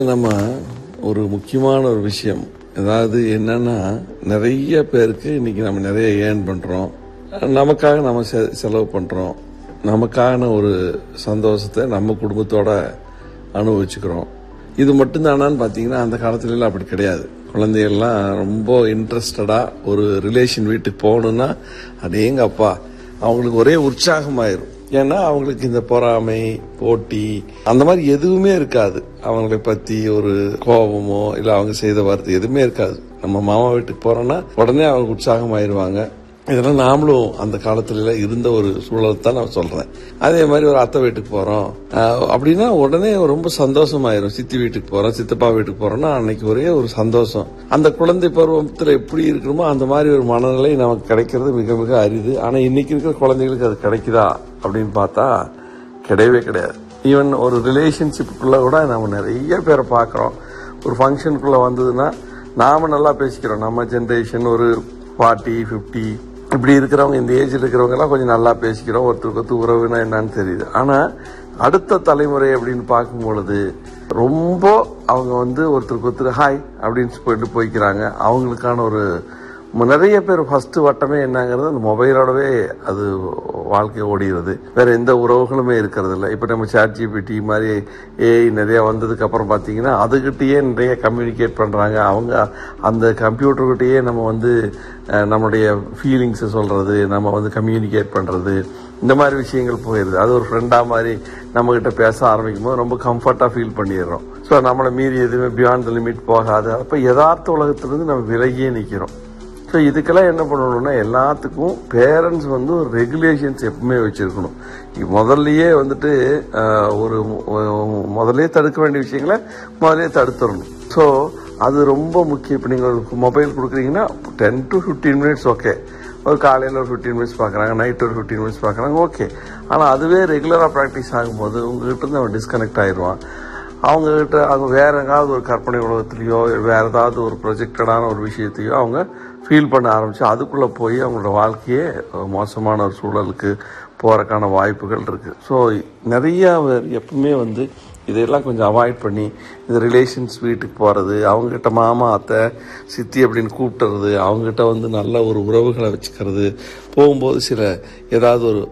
நம்ம ஒரு முக்கியமான ஒரு விஷயம் அதாவது என்னன்னா நிறைய பேருக்கு இன்னைக்கு நம்ம நிறைய ஏர்ன் பண்றோம் நமக்காக நம்ம செ- செலவு பண்றோம் நமக்கான ஒரு சந்தோஷத்தை நம்ம குடும்பத்தோட அனுபவிச்சுக்கிறோம் இது மட்டும்தானான்னு பார்த்தீங்கன்னா அந்த காலத்துல எல்லாம் அப்படி கிடையாது குழந்தைகள்லாம் ரொம்ப இன்ட்ரெஸ்டடா ஒரு ரிலேஷன் வீட்டுக்கு போகணும்னா அடேங்க அப்பா அவங்களுக்கு ஒரே உற்சாகமாயிரும் ஏன்னா அவங்களுக்கு இந்த பொறாமை போட்டி அந்த மாதிரி எதுவுமே இருக்காது அவங்களை பத்தி ஒரு கோபமோ இல்ல அவங்க செய்த வார்த்தை எதுவுமே இருக்காது நம்ம மாமா வீட்டுக்கு போறோம்னா உடனே அவங்க உற்சாகமாயிருவாங்க இதெல்லாம் நாமளும் அந்த காலத்துல இருந்த ஒரு சூழல் தான் நான் சொல்றேன் அதே மாதிரி ஒரு அத்தை வீட்டுக்கு போறோம் ஆஹ் அப்படின்னா உடனே ரொம்ப சந்தோஷமாயிரும் சித்தி வீட்டுக்கு போறோம் சித்தப்பா வீட்டுக்கு போறோம்னா அன்னைக்கு ஒரே ஒரு சந்தோஷம் அந்த குழந்தை பருவத்துல எப்படி இருக்கணுமோ அந்த மாதிரி ஒரு மனநிலை நமக்கு கிடைக்கிறது மிக மிக அரிது ஆனா இன்னைக்கு இருக்கிற குழந்தைகளுக்கு அது கிடைக்குதா அப்படின்னு பார்த்தா கிடையவே கிடையாது ஈவன் ஒரு ரிலேஷன்ஷிப்புக்குள்ள கூட நம்ம நிறைய பேரை பார்க்குறோம் ஒரு ஃபங்க்ஷனுக்குள்ள வந்ததுன்னா நாம நல்லா பேசிக்கிறோம் நம்ம ஜென்ரேஷன் ஒரு ஃபார்ட்டி ஃபிஃப்டி இப்படி இருக்கிறவங்க இந்த ஏஜில் இருக்கிறவங்க எல்லாம் கொஞ்சம் நல்லா பேசிக்கிறோம் ஒருத்தருக்கு ஒருத்தர் உறவுனா என்னன்னு தெரியுது ஆனா அடுத்த தலைமுறை அப்படின்னு பார்க்கும் பொழுது ரொம்ப அவங்க வந்து ஒருத்தருக்கு ஒருத்தர் ஹாய் அப்படின்னு போயிட்டு போய்க்கிறாங்க அவங்களுக்கான ஒரு ம- நிறைய பேர் ஃபர்ஸ்ட் வட்டமே என்னங்கிறது அந்த மொபைலோடவே அது வாழ்க்கை ஓடிடுது வேற எந்த உறவுகளுமே இருக்கிறது இல்லை இப்போ நம்ம சாட் ஜிபிடி மாதிரி ஏஐ நிறைய வந்ததுக்கு அப்புறம் பார்த்தீங்கன்னா அதுகிட்டயே நிறைய கம்யூனிகேட் பண்றாங்க அவங்க அந்த கம்ப்யூட்டர்கிட்டயே நம்ம வந்து அஹ், நம்மளுடைய ஃபீலிங்ஸை சொல்றது நம்ம வந்து கம்யூனிகேட் பண்றது இந்த மாதிரி விஷயங்கள் போயிடுது அது ஒரு ஃப்ரெண்டா மாதிரி நம்ம கிட்ட பேச ஆரம்பிக்கும் போது ரொம்ப கம்ஃபர்ட்டா ஃபீல் பண்ணிடுறோம் ஸோ நம்மளை மீறி எதுவுமே பியாண்ட் த லிமிட் போகாது அப்போ யதார்த்த உலகத்திலிருந்து நம்ம விலகியே நிற்கிறோம் ஸோ இதுக்கெல்லாம் என்ன பண்ணணும்னா எல்லாத்துக்கும் பேரண்ட்ஸ் வந்து ஒரு ரெகுலேஷன்ஸ் எப்பவுமே வச்சிருக்கணும் இ- முதல்லயே வந்துட்டு ஆஹ், ஒரு மு- முதல்லயே தடுக்க வேண்டிய விஷயங்களை முதல்லயே தடுத்துடணும் ஸோ அது ரொம்ப முக்கியம் இப்போ நீங்கள் மொபைல் கொடுக்குறீங்கன்னா ten to fifteen minutes okay ஒரு காலையில் ஒரு ஃபிஃப்டீன் மினிட்ஸ் பார்க்குறாங்க நைட் ஒரு ஃபிஃப்டீன் மினிட்ஸ் பார்க்குறாங்க ஓகே ஆனால் அதுவே ரெகுலராக ப்ராக்டிஸ் ஆகும்போது உங்ககிட்ட இருந்து அவன் டிஸ்கனெக்ட் ஆயிடுவான் அவங்க கிட்ட அவங்க வேற எங்காவது ஒரு கற்பனை உலகத்திலேயோ வேற ஏதாவது ஒரு ப்ரொஜெக்டடான ஒரு விஷயத்தையோ அவங்க ஃபீல் பண்ண ஆரம்பிச்சு அதுக்குள்ள போய் அவங்களோட வாழ்க்கையே அஹ், மோசமான ஒரு சூழலுக்கு போறதுக்கான வாய்ப்புகள் இருக்கு ஸோ நிறைய பேர் எப்பவுமே வந்து இதையெல்லாம் கொஞ்சம் அவாய்ட் பண்ணி இந்த ரிலேஷன்ஸ் வீட்டுக்கு போறது அவங்ககிட்ட மாமா அத்தை சித்தி அப்படின்னு கூப்பிட்டுறது அவங்ககிட்ட வந்து நல்ல ஒரு உறவுகளை வச்சுக்கிறது போகும்போது சில ஏதாவது ஒரு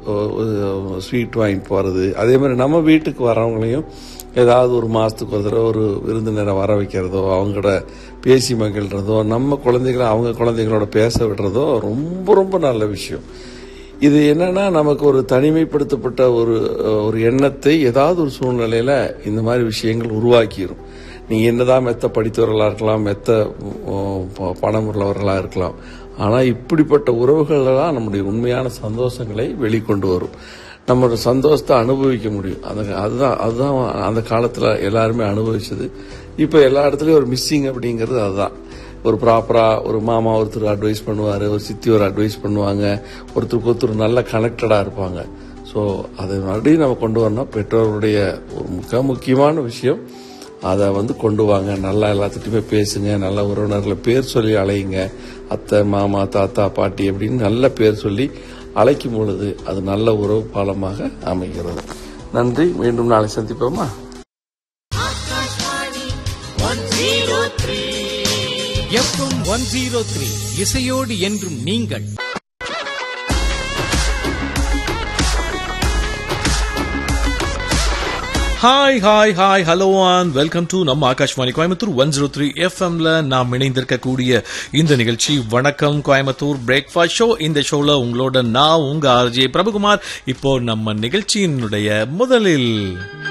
ஸ்வீட் வாங்கி போறது அதே மாதிரி நம்ம வீட்டுக்கு வரவங்களையும் ஏதாவது ஒரு மாசத்துக்கு ஒரு தடவை ஒரு விருந்தினரை வர வைக்கிறதோ அவங்களோட பேசி மகிழ்றதோ நம்ம குழந்தைகளை அவங்க குழந்தைகளோட பேச விடுறதோ ரொம்ப ரொம்ப நல்ல விஷயம் இது என்னன்னா நமக்கு ஒரு தனிமைப்படுத்தப்பட்ட ஒரு அஹ், ஒரு எண்ணத்தை ஏதாவது ஒரு சூழ்நிலையில இந்த மாதிரி விஷயங்கள் உருவாக்கிரும் நீங்க என்னதான் மெத்த படித்தவர்களா இருக்கலாம் மெத்த உம், ப- பணம் உள்ளவர்களா இருக்கலாம் ஆனா இப்படிப்பட்ட உறவுகள் தான் நம்முடைய உண்மையான சந்தோஷங்களை வெளிக்கொண்டு வரும் நம்மளோட சந்தோஷத்தை அனுபவிக்க முடியும் அந்த அதுதான் அதுதான் அந்த காலத்துல எல்லாருமே அனுபவிச்சது இப்ப எல்லா இடத்துலயும் ஒரு மிஸ்ஸிங் அப்படிங்கிறது அதுதான் ஒரு ப்ராப்பரா ஒரு மாமா ஒருத்தர் அட்வைஸ் பண்ணுவாரு ஒரு சித்தி ஒரு அட்வைஸ் பண்ணுவாங்க ஒருத்தருக்கு ஒருத்தர் நல்ல கனெக்டடா இருப்பாங்க ஸோ அதை மறுபடியும் நம்ம கொண்டு வரணும் பெற்றோருடைய ஒரு மிக முக்கியமான விஷயம் அதை வந்து கொண்டு வாங்க நல்லா எல்லாத்துட்டையுமே பேசுங்க நல்ல உறவினர்களை பேர் சொல்லி அழையுங்க அத்தை மாமா தாத்தா பாட்டி அப்படின்னு நல்ல பேர் சொல்லி அழைக்கும் பொழுது அது நல்ல உறவு பாலமாக அமைகிறது நன்றி மீண்டும் நாளை சந்திப்போமா எஃப்எம் ஒன் ஜீரோ த்ரீ இசையோடு என்றும் நீங்கள் hi hi hi hello and welcome to நம்ம Akashvani Coimbatore one zero three எஃப்எம்ல நாம் இணைந்திருக்கக்கூடிய இந்த நிகழ்ச்சி வணக்கம் கோயம்புத்தூர் பிரேக்ஃபாஸ்ட் ஷோ இந்த ஷோல உங்களோட நான் உங்க ஆர்ஜே பிரபுகுமார் இப்போ நம்ம நிகழ்ச்சியினுடைய முதலில்